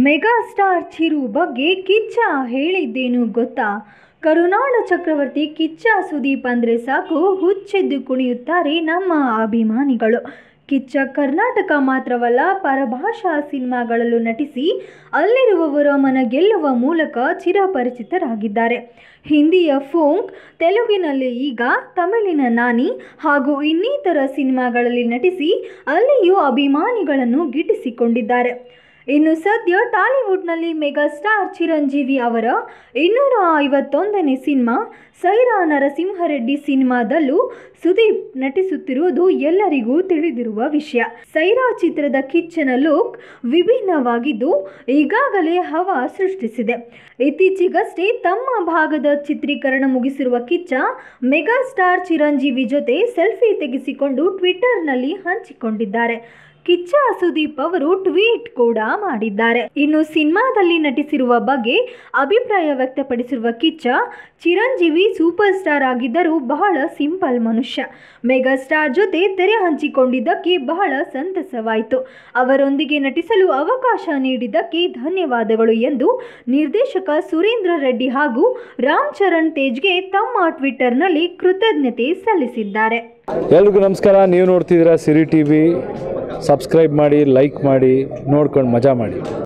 mega star Chiru ಬಗ್ಗೆ ಕಿಚ್ಚ ಹೇಳಿದ್ದೇನು ಗೊತ್ತಾ ಕರುನಾಡ ಚಕ್ರವರ್ತಿ ಕಿಚ್ಚ ಸುದೀಪ್ ಅಂದರೆ ಸಾಕು ಹುಚ್ಚೆದ್ದು ಕುಣಿಯುತ್ತಾರೆ ನಮ್ಮ ಅಭಿಮಾನಿಗಳು ಕಿಚ್ಚ ಕರ್ನಾಟಕ ಮಾತ್ರವಲ್ಲ ಪರಭಾಷಾ ಸಿನಿಮಾಗಳಲ್ಲೂ ನಟಿಸಿ ಅಲ್ಲಿರುವವರ ಮನ ಗೆಲ್ಲುವ ಮೂಲಕ ಚಿರಪರಿಚಿತರಾಗಿದ್ದಾರೆ ಹಿಂದಿಯ ಫೋಂಕ್ ತೆಲುಗಿನಲ್ಲಿ ಈಗ ತಮಿಳಿನ ನಾನಿ ಹಾಗೂ ಇನ್ನಿತರ ಸಿನಿಮಾಗಳಲ್ಲಿ ನಟಿಸಿ ಅಲ್ಲಿಯೂ ಅಭಿಮಾನಿಗಳನ್ನು ಗಿಟ್ಟಿಸಿಕೊಂಡಿದ್ದಾರೆ ಇನ್ನು ಸದ್ಯ ಟಾಲಿವುಡ್ನಲ್ಲಿ ಮೆಗಾಸ್ಟಾರ್ ಚಿರಂಜೀವಿ ಅವರ ಇನ್ನೂರ ಐವತ್ತೊಂದನೇ ಸಿನಿಮಾ ಸೈರಾ ನರಸಿಂಹರೆಡ್ಡಿ ಸಿನಿಮಾದಲ್ಲೂ ಸುದೀಪ್ ನಟಿಸುತ್ತಿರುವುದು ಎಲ್ಲರಿಗೂ ತಿಳಿದಿರುವ ವಿಷಯ ಸೈರಾ ಚಿತ್ರದ ಕಿಚ್ಚನ ಲುಕ್ ವಿಭಿನ್ನವಾಗಿದ್ದು ಈಗಾಗಲೇ ಹವಾ ಸೃಷ್ಟಿಸಿದೆ ಇತ್ತೀಚೆಗಷ್ಟೇ ತಮ್ಮ ಭಾಗದ ಚಿತ್ರೀಕರಣ ಮುಗಿಸಿರುವ ಕಿಚ್ಚ ಮೆಗಾಸ್ಟಾರ್ ಚಿರಂಜೀವಿ ಜೊತೆ ಸೆಲ್ಫಿ ತೆಗೆಸಿಕೊಂಡು ಟ್ವಿಟ್ಟರ್ನಲ್ಲಿ ಹಂಚಿಕೊಂಡಿದ್ದಾರೆ ಕಿಚ್ಚ ಸುದೀಪ್ ಅವರು ಟ್ವೀಟ್ ಕೂಡ ಮಾಡಿದ್ದಾರೆ ಇನ್ನು ಸಿನಿಮಾದಲ್ಲಿ ನಟಿಸಿರುವ ಬಗ್ಗೆ ಅಭಿಪ್ರಾಯ ವ್ಯಕ್ತಪಡಿಸಿರುವ ಕಿಚ್ಚ ಚಿರಂಜೀವಿ ಸೂಪರ್ ಸ್ಟಾರ್ ಆಗಿದ್ದರೂ ಬಹಳ ಸಿಂಪಲ್ ಮನುಷ್ಯ ಮೆಗಾ ಸ್ಟಾರ್ ಜೊತೆ ತೆರೆ ಹಂಚಿಕೊಂಡಿದ್ದಕ್ಕೆ ಬಹಳ ಸಂತಸವಾಯಿತು ಅವರೊಂದಿಗೆ ನಟಿಸಲು ಅವಕಾಶ ನೀಡಿದ್ದಕ್ಕೆ ಧನ್ಯವಾದಗಳು ಎಂದು ನಿರ್ದೇಶಕ ಸುರೇಂದ್ರ ರೆಡ್ಡಿ ಹಾಗೂ ರಾಮ್ ಚರಣ್ ತೇಜ್ಗೆ ತಮ್ಮ ಟ್ವಿಟ್ಟರ್ನಲ್ಲಿ ಕೃತಜ್ಞತೆ ಸಲ್ಲಿಸಿದ್ದಾರೆ ಎಲ್ರಿಗೂ ನಮಸ್ಕಾರ ನೀವು ನೋಡ್ತಿದ್ದೀರಾ ಸಿರಿ ಟಿ ವಿ ಸಬ್ಸ್ಕ್ರೈಬ್ ಮಾಡಿ ಲೈಕ್ ಮಾಡಿ ನೋಡ್ಕೊಂಡು ಮಜಾ ಮಾಡಿ